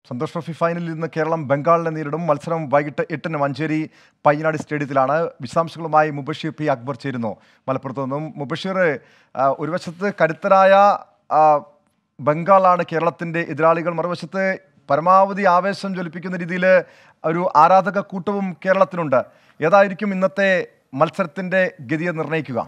Santhosh trophy ഫൈനലിൽ ഇന്ന് കേരളം ബംഗാളിനെ നേരിടും മത്സരം വൈകിട്ട് എട്ടിന് മഞ്ചേരി പയ്യനാട് സ്റ്റേഡിയത്തിലാണ് വിശദാംശങ്ങളുമായി മുബഷീർ പി അക്ബർ ചേരുന്നു മലപ്പുറത്ത് നിന്നും മുബഷീർ ആ, ഒരു വശത്ത് കരുത്തരായ ആ, ബംഗാളാണ് കേരളത്തിൻ്റെ എതിരാളികൾ മറുവശത്ത് പരമാവധി ആവേശം ജ്വലിപ്പിക്കുന്ന രീതിയിൽ ഒരു ആരാധക കൂട്ടവും കേരളത്തിനുണ്ട് ഏതായിരിക്കും ഇന്നത്തെ മത്സരത്തിൻ്റെ ഗതിയെ നിർണ്ണയിക്കുക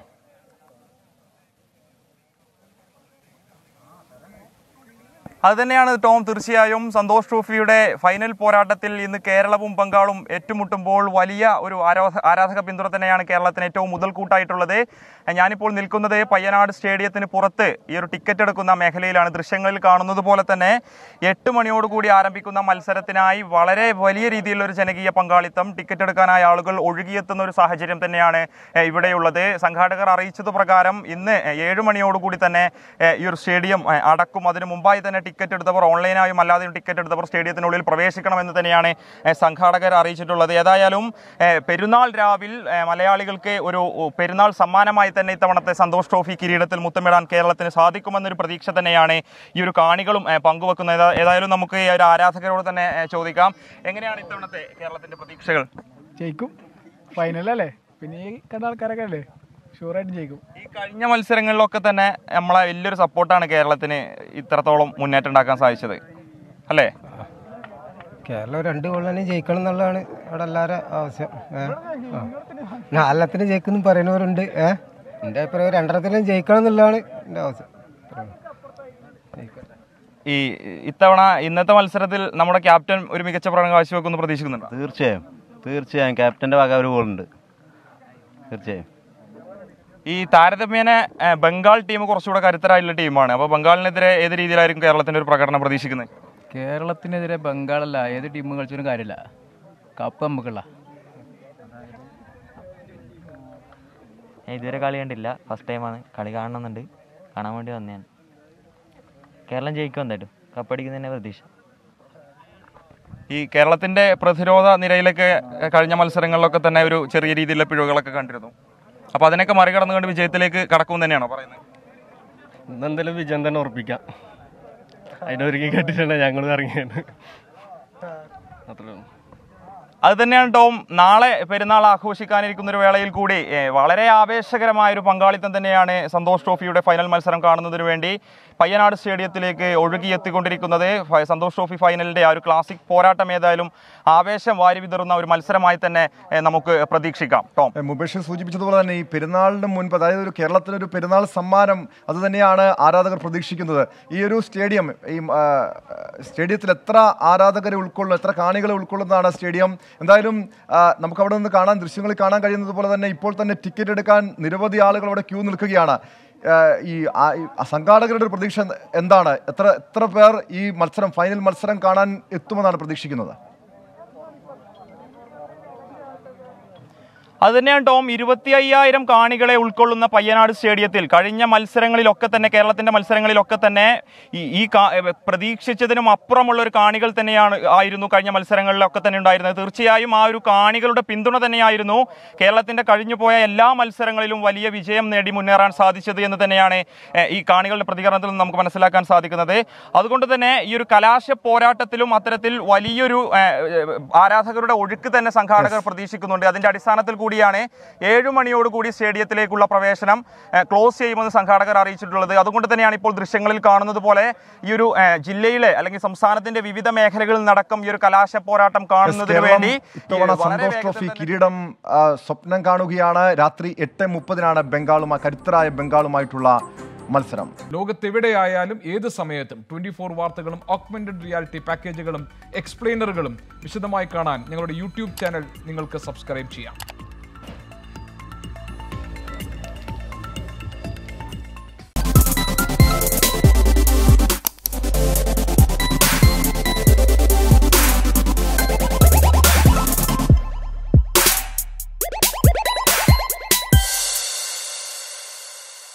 അത് തന്നെയാണ് ടോം തീർച്ചയായും സന്തോഷ് ട്രോഫിയുടെ ഫൈനൽ പോരാട്ടത്തിൽ ഇന്ന് കേരളവും ബംഗാളും ഏറ്റുമുട്ടുമ്പോൾ വലിയ ഒരു ആരാധ ആരാധക പിന്തുണ തന്നെയാണ് കേരളത്തിന് ഏറ്റവും മുതൽക്കൂട്ടായിട്ടുള്ളത് ഞാനിപ്പോൾ നിൽക്കുന്നത് പയ്യനാട് സ്റ്റേഡിയത്തിന് പുറത്ത് ഈ ഒരു ടിക്കറ്റ് എടുക്കുന്ന മേഖലയിലാണ് ദൃശ്യങ്ങളിൽ കാണുന്നത് പോലെ തന്നെ എട്ട് മണിയോടുകൂടി ആരംഭിക്കുന്ന മത്സരത്തിനായി വളരെ വലിയ രീതിയിലുള്ള ഒരു ജനകീയ പങ്കാളിത്തം ടിക്കറ്റ് എടുക്കാനായ ആളുകൾ ഒഴുകിയെത്തുന്ന ഒരു സാഹചര്യം തന്നെയാണ് ഏഹ്, ഇവിടെയുള്ളത് സംഘാടകർ അറിയിച്ചത് പ്രകാരം ഇന്ന് ഏഴ് മണിയോടുകൂടി തന്നെ ഏഹ്, ഈ ഒരു സ്റ്റേഡിയം ഏഹ്, അടക്കും അതിന് മുമ്പായി തന്നെ ടിക്കറ്റ് എടുത്തവർ ഓൺലൈനായും അല്ലാതെയും ടിക്കറ്റ് എടുത്തവർ സ്റ്റേഡിയത്തിനുള്ളിൽ പ്രവേശിക്കണമെന്ന് തന്നെയാണ് ഏഹ്, സംഘാടകർ അറിയിച്ചിട്ടുള്ളത് ഏതായാലും ഏഹ്, പെരുന്നാൾ രാവിൽ ഏഹ്, മലയാളികൾക്ക് ഒരു ഉ, പെരുന്നാൾ സമ്മാനമായി തന്നെ ഇത്തവണത്തെ സന്തോഷ് ട്രോഫി കിരീടത്തിൽ മുത്തമിടാൻ കേരളത്തിന് സാധിക്കുമെന്നൊരു പ്രതീക്ഷ തന്നെയാണ് ഈ ഒരു കാണികളും ഏഹ്, പങ്കുവെക്കുന്നത് ഏതാ- ഏതായാലും നമുക്ക് ഈ ഒരു ആരാധകരോട് തന്നെ ഏഹ്, ചോദിക്കാം എങ്ങനെയാണ് ഇത്തവണത്തെ കേരളത്തിന്റെ പ്രതീക്ഷകൾ ജയിക്കും ഫൈനലല്ലേ പിന്നെ ഈ കണ്ട ആൾക്കാരൊക്കെ അല്ലേ ഷുവറായിട്ടും ജയിക്കും ഈ കഴിഞ്ഞ മത്സരങ്ങളിലൊക്കെ തന്നെ നമ്മളെ വലിയൊരു സപ്പോർട്ടാണ് കേരളത്തിന് ഇത്രത്തോളം മുന്നേറ്റം ഉണ്ടാക്കാൻ സാധിച്ചത് അല്ലേ കേരളം രണ്ട് ഗോളിനെ ജയിക്കണം എന്നുള്ളതാണ് അവിടെ എല്ലാവരും ആവശ്യം ഏ? ആ. നാലെണ്ണത്തിന് ജയിക്കുന്നു പറയുന്നവരുണ്ട് ഏ എൻ്റെ അഭിപ്രായം രണ്ടെണ്ണത്തിലും ജയിക്കണം എന്നുള്ളതാണ് എൻ്റെ ആവശ്യം ഈ ഇത്തവണ ഇന്നത്തെ മത്സരത്തിൽ നമ്മുടെ ക്യാപ്റ്റൻ ഒരു മികച്ച പ്രകടനം കാഴ്ചവെക്കുമെന്ന് പ്രതീക്ഷിക്കുന്നുണ്ട് തീർച്ചയായും തീർച്ചയായും ക്യാപ്റ്റന്റെ വക ഒരു ഗോളുണ്ട് തീർച്ചയായും ഈ താരതമ്യേന ഏഹ്, ബംഗാൾ ടീം കുറച്ചുകൂടെ കരുത്തരായിട്ടുള്ള ടീമാണ് അപ്പോൾ ബംഗാളിനെതിരെ ഏത് രീതിയിലായിരിക്കും കേരളത്തിന്റെ ഒരു പ്രകടനം പ്രതീക്ഷിക്കുന്നത് കേരളത്തിനെതിരെ ബംഗാളല്ല ഏത് ടീം കളിച്ചാലും കാര്യമില്ല കപ്പ് നമുക്കുള്ള ഞാൻ ഇതുവരെ കളി കണ്ടില്ല ഫസ്റ്റ് ടൈമാണ് കളി കാണണമെന്നുണ്ട് കാണാൻ വേണ്ടി വന്നതാണ് കേരളം ജയിക്കും എന്തായാലും കപ്പടിക്കുന്നതന്നെ പ്രതീക്ഷ ഈ കേരളത്തിന്റെ പ്രതിരോധ നിരയിലൊക്കെ ഏഹ്, കഴിഞ്ഞ മത്സരങ്ങളിലൊക്കെ തന്നെ ഒരു ചെറിയ രീതിയിലുള്ള പിഴവുകളൊക്കെ കണ്ടിരുന്നു അപ്പോൾ അതിനൊക്കെ മറികടന്നുകൊണ്ട് വിജയത്തിലേക്ക് കടക്കും തന്നെയാണോ പറയുന്നത് ഇന്നെന്തായാലും വിജയം തന്നെ ഉറപ്പിക്കാം അതിനൊരുക്കി കേട്ടിട്ടുണ്ട് ഞങ്ങൾ ഇറങ്ങിയത് അത്രേ ഉള്ളൂ അത് തന്നെയാണ് ടോം നാളെ പെരുന്നാൾ ആഘോഷിക്കാനിരിക്കുന്ന ഒരു വേളയിൽ കൂടി ഏഹ്, വളരെ ആവേശകരമായ ഒരു പങ്കാളിത്തം തന്നെയാണ് സന്തോഷ് ട്രോഫിയുടെ ഫൈനൽ മത്സരം കാണുന്നതിന് വേണ്ടി പയ്യനാട് സ്റ്റേഡിയത്തിലേക്ക് ഒഴുകിയെത്തിക്കൊണ്ടിരിക്കുന്നത് ഫ- സന്തോഷ് ട്രോഫി ഫൈനലിന്റെ ആ ഒരു ക്ലാസിക് പോരാട്ടം ഏതായാലും ആവേശം വാരി വിതറുന്ന ഒരു മത്സരമായി തന്നെ ഏഹ്, നമുക്ക് പ്രതീക്ഷിക്കാം ടോം ഏ, മുബഷീർ സൂചിപ്പിച്ചതുപോലെ തന്നെ ഈ പെരുന്നാളിന് മുൻപ് അതായത് ഒരു കേരളത്തിനൊരു പെരുന്നാൾ സമ്മാനം അത് തന്നെയാണ് ആരാധകർ പ്രതീക്ഷിക്കുന്നത് ഈ ഒരു സ്റ്റേഡിയം ഈ ആ, സ്റ്റേഡിയത്തിൽ എത്ര ആരാധകരെ ഉൾക്കൊള്ളും എത്ര കാണികളെ ഉൾക്കൊള്ളുന്നതാണ് സ്റ്റേഡിയം എന്തായാലും ആ, നമുക്ക് അവിടെ നിന്ന് കാണാൻ ദൃശ്യങ്ങളിൽ കാണാൻ കഴിയുന്നത് പോലെ തന്നെ ഇപ്പോൾ തന്നെ ടിക്കറ്റ് എടുക്കാൻ നിരവധി ആളുകൾ അവിടെ ക്യൂ നിൽക്കുകയാണ് ആ, ഈ ആ- ഈ സംഘാടകരുടെ ഒരു പ്രതീക്ഷ എന്താണ് എത്ര എത്ര പേർ ഈ മത്സരം ഫൈനൽ മത്സരം കാണാൻ എത്തുമെന്നാണ് പ്രതീക്ഷിക്കുന്നത് അത് തന്നെയാണ് ടോം ഇരുപത്തി അയ്യായിരം കാണികളെ ഉൾക്കൊള്ളുന്ന പയ്യനാട് സ്റ്റേഡിയത്തിൽ കഴിഞ്ഞ മത്സരങ്ങളിലൊക്കെ തന്നെ കേരളത്തിന്റെ മത്സരങ്ങളിലൊക്കെ തന്നെ ഈ ഈ കാ- ഏ, പ്രതീക്ഷിച്ചതിനും അപ്പുറമുള്ള ഒരു കാണികൾ തന്നെയാണ് ആയിരുന്നു കഴിഞ്ഞ മത്സരങ്ങളിലൊക്കെ തന്നെ ഉണ്ടായിരുന്നത് തീർച്ചയായും ആ ഒരു കാണികളുടെ പിന്തുണ തന്നെയായിരുന്നു കേരളത്തിന്റെ കഴിഞ്ഞുപോയ എല്ലാ മത്സരങ്ങളിലും വലിയ വിജയം നേടി മുന്നേറാൻ സാധിച്ചത് എന്ന് തന്നെയാണ് ഏ, ഈ കാണികളുടെ പ്രതികരണത്തിൽ നിന്ന് നമുക്ക് മനസ്സിലാക്കാൻ സാധിക്കുന്നത് അതുകൊണ്ട് തന്നെ ഈ ഒരു കലാശ പോരാട്ടത്തിലും അത്തരത്തിൽ വലിയൊരു ഏ, ഏ, ആരാധകരുടെ ഒഴുക്ക് തന്നെ സംഘാടകർ പ്രതീക്ഷിക്കുന്നുണ്ട് അതിന്റെ അടിസ്ഥാനത്തിൽ കൂടിയാണ് ഏഴു മണിയോടുകൂടി സ്റ്റേഡിയത്തിലേക്കുള്ള പ്രവേശനം ഏ, ക്ലോസ് ചെയ്യുമെന്ന് സംഘാടകർ അറിയിച്ചിട്ടുള്ളത് അതുകൊണ്ട് തന്നെയാണ് ഇപ്പോൾ ദൃശ്യങ്ങളിൽ കാണുന്നത് പോലെ ഈ ഒരു ഏ, ജില്ലയിലെ അല്ലെങ്കിൽ സംസ്ഥാനത്തിന്റെ വിവിധ മേഖലകളിൽ നടക്കം ഈ ഒരു കലാശ പോരാട്ടം കാണുന്നതിന് കേരളം വേണ്ടി ഇത്തവണ വളരെ സന്തോഷ് വേഗത്തിൽ ട്രോഫി തന്നെ കിരീടം ആ, സ്വപ്നം കാണുകയാണ് രാത്രി എട്ട് മുപ്പതിനാണ് ബംഗാളുമായി കരുത്തരായ ബംഗാളുമായിട്ടുള്ള മത്സരം ലോകത്തെവിടെയായാലും ഏത് സമയത്തും ട്വന്റി ഫോർ വാർത്തകളും ഓഗ്മെന്റഡ് റിയാലിറ്റി പാക്കേജുകളും എക്സ്പ്ലെയിനറുകളും വിശദമായി കാണാൻ ഞങ്ങളുടെ യൂട്യൂബ് ചാനൽ നിങ്ങൾക്ക് സബ്സ്ക്രൈബ് ചെയ്യാം